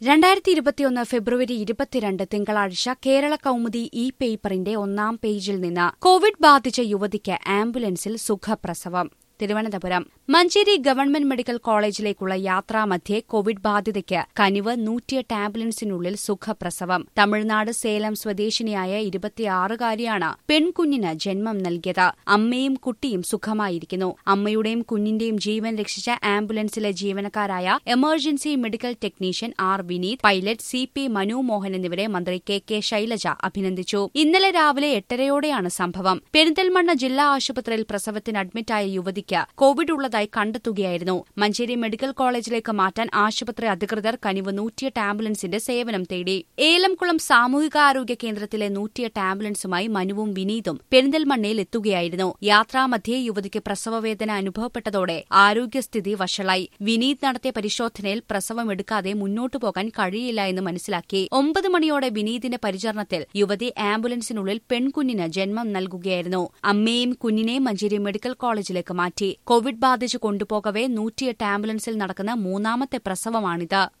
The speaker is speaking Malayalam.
രണ്ടായിരത്തി ഇരുപത്തിയൊന്ന് ഫെബ്രുവരി ഇരുപത്തിരണ്ട് തിങ്കളാഴ്ച കേരള കൗമുദി ഇ പേപ്പറിന്റെ ഒന്നാം പേജിൽ നിന്ന് കോവിഡ് ബാധിച്ച യുവതിക്ക് ആംബുലൻസിൽ സുഖപ്രസവം തിരുവനന്തപുരം മഞ്ചേരി ഗവൺമെന്റ് മെഡിക്കൽ കോളേജിലേക്കുള്ള യാത്രാമധ്യേ കോവിഡ് ബാധിതയ്ക്ക് കനിവ് നൂറ്റിയെട്ട് ആംബുലൻസിനുള്ളിൽ സുഖപ്രസവം തമിഴ്നാട് സേലം സ്വദേശിനിയായ ഇരുപത്തിയാറുകാരിയാണ് പെൺകുഞ്ഞിന് ജന്മം നൽകിയത് അമ്മയും കുട്ടിയും സുഖമായിരിക്കുന്നു അമ്മയുടെയും കുഞ്ഞിന്റെയും ജീവൻ രക്ഷിച്ച ആംബുലൻസിലെ ജീവനക്കാരായ emergency medical technician R Vineeth pilot C P Manu Mohan എന്നിവരെ മന്ത്രി കെ കെ ശൈലജ അഭിനന്ദിച്ചു ഇന്നലെ രാവിലെ എട്ടരയോടെയാണ് സംഭവം പെരിന്തൽമണ്ണ ജില്ലാ ആശുപത്രിയിൽ പ്രസവത്തിന് അഡ്മിറ്റായ യുവതിക്ക് കോവിഡ് ഉള്ളതായി കണ്ടെത്തുകയായിരുന്നു മഞ്ചേരി മെഡിക്കൽ കോളേജിലേക്ക് മാറ്റാൻ ആശുപത്രി അധികൃതർ കനിവ് നൂറ്റിയെട്ട് ആംബുലൻസിന്റെ സേവനം തേടി ഏലംകുളം സാമൂഹികാരോഗ്യ കേന്ദ്രത്തിലെ നൂറ്റിയെട്ട് ആംബുലൻസുമായി മനുവും വിനീതും പെരിന്തൽമണ്ണയിൽ എത്തുകയായിരുന്നു യാത്രാമധ്യേ യുവതിക്ക് പ്രസവവേദന അനുഭവപ്പെട്ടതോടെ ആരോഗ്യസ്ഥിതി വഷളായി വിനീത് നടത്തിയ പരിശോധനയിൽ പ്രസവം എടുക്കാതെ മുന്നോട്ടു പോകാൻ കഴിയില്ല എന്ന് മനസ്സിലാക്കി ഒമ്പത് മണിയോടെ വിനീതിന്റെ പരിചരണത്തിൽ യുവതി ആംബുലൻസിനുള്ളിൽ പെൺകുഞ്ഞിന് ജന്മം നൽകുകയായിരുന്നു അമ്മയെയും കുഞ്ഞിനെയും മഞ്ചേരി മെഡിക്കൽ കോളേജിലേക്ക് മാറ്റി കോവിഡ് ബാധിച്ചു കൊണ്ടുപോകവെ നൂറ്റിയെട്ട് ആംബുലൻസിൽ നടക്കുന്ന മൂന്നാമത്തെ പ്രസവമാണിത്